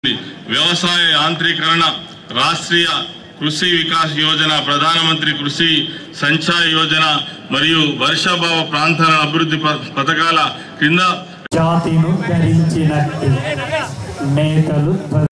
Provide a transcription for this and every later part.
వ్యవసాయ యాంత్రీకరణ రాష్ట్రీయ కృషి వికాస్ యోజన ప్రధానమంత్రి కృషి సంచాయ్ యోజన మరియు వర్షాభావ ప్రాంతాల అభివృద్ధి ప- పథకాల కింద జాతిను ధరించినట్టి నేతలు ధ్వ-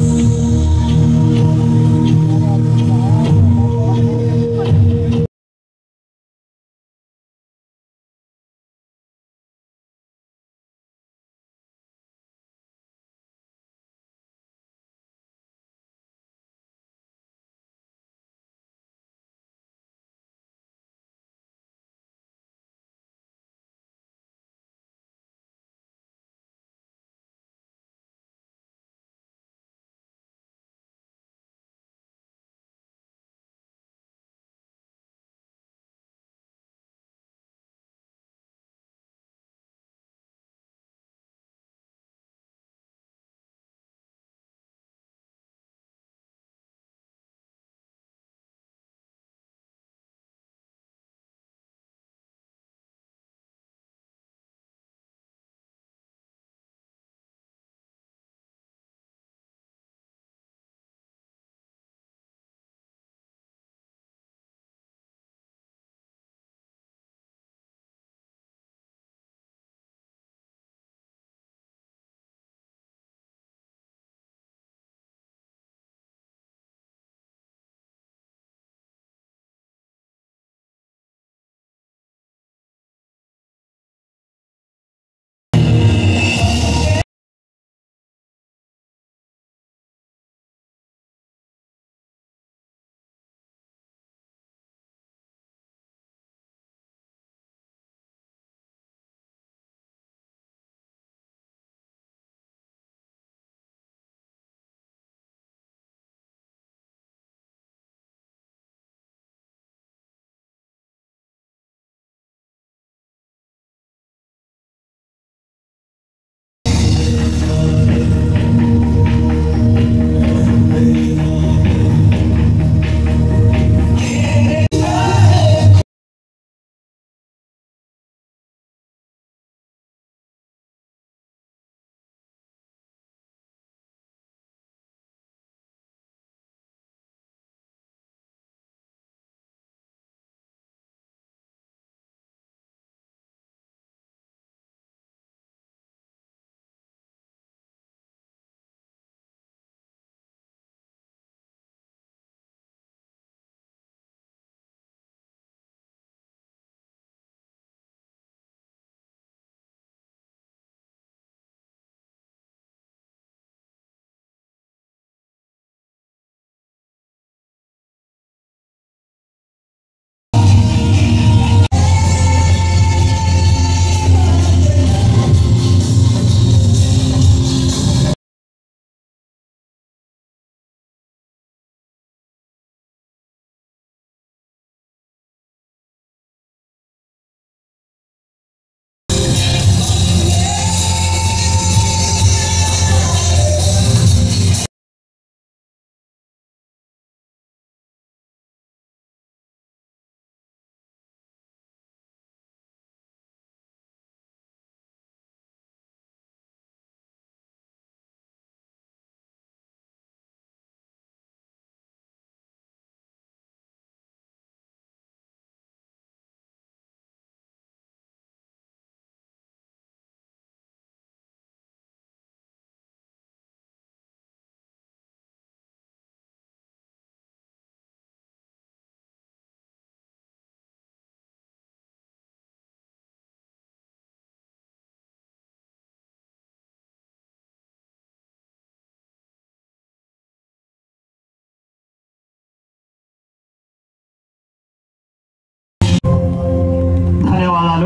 ధన్యవాదాలు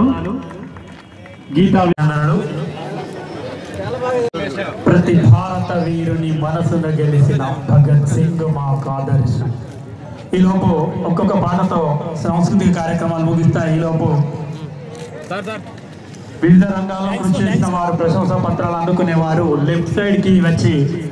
గీతా వినందనలు ప్రతి భారత వీరుని మనసును గెలిచిన భగత్ సింగ్ మాకు ఆదర్శం ఈలోపు ఒక్కొక్క పాటతో సాంస్కృతిక కార్యక్రమాలు ముగిస్తాయి ఈలోపు వివిధ రంగాల్లో కృషి చేసిన వారు ప్రశంసా పత్రాలు అందుకునే వారు లెఫ్ట్ సైడ్ కి వచ్చి